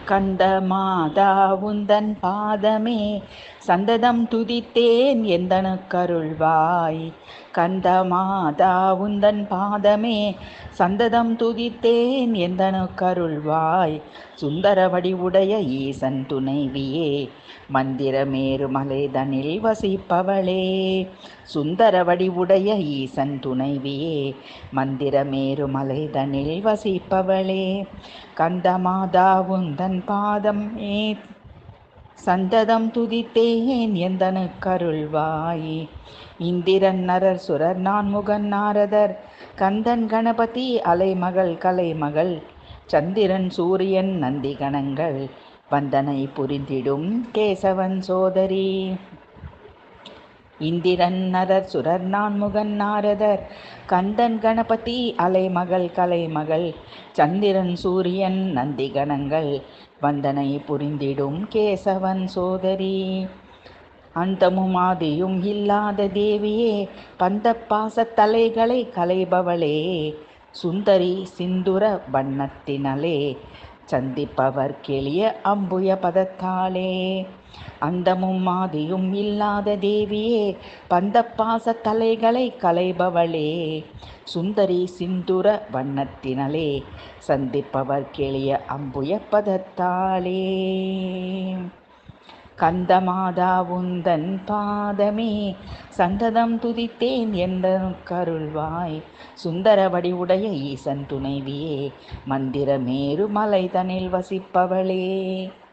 கண்ட மாதா உந்தன் பாதமே சந்ததம் துதித்தேன் எந்தனு கருள்வாய் கந்த மாதா உந்தன் பாதமே சந்ததம் துதித்தேன் எந்தனு கருள்வாய் சுந்தர வடிவுடைய ஈசன் துணைவியே மந்திரமேறு மலைதனில் வசிப்பவளே சுந்தர வடிவுடைய ஈசன் துணைவியே மந்திரமேறு மலைதனில் வசிப்பவளே கந்தமாதா உந்தன் பாதம் ஏ சந்ததம் துதித்தேன் எந்தனு கருள்வாய் இந்திரன் நரர் சுரர் நான்முகன் நாரதர் கந்தன் கணபதி அலைமகள் கலைமகள் சந்திரன் சூரியன் நந்தி கணங்கள் வந்தனை புரிந்திடும் கேசவன் சோதரி இந்திரன் நரர் சுரர் நான்முகன் நாரதர் கந்தன் கணபதி அலைமகள் கலைமகள் சந்திரன் சூரியன் நந்தி கணங்கள் வந்தனை புரிந்திடும் கேசவன் சோதரி அந்தமும் ஆதியும் இல்லாத தேவியே பந்த பாசத்தலைகளை கலைபவளே சுந்தரி சிந்துர வண்ணத்தினலே சந்திப்பவர் கெளிய அம்புய பதத்தாலே அந்தமும் மாதியும் இல்லாத தேவியே பந்த பாச தலைகளை கலைபவளே சுந்தரி சிந்துர வண்ணத்தினலே சந்திப்பவர் கெளிய அம்புய பதத்தாலே கந்தமாதா உந்தன் பாதமே சந்ததம் துதித்தேன் எந்த கருள்வாய் சுந்தர வடிவுடைய ஈசன் துணைவியே மந்திரமேரு மலை தனில் வசிப்பவளே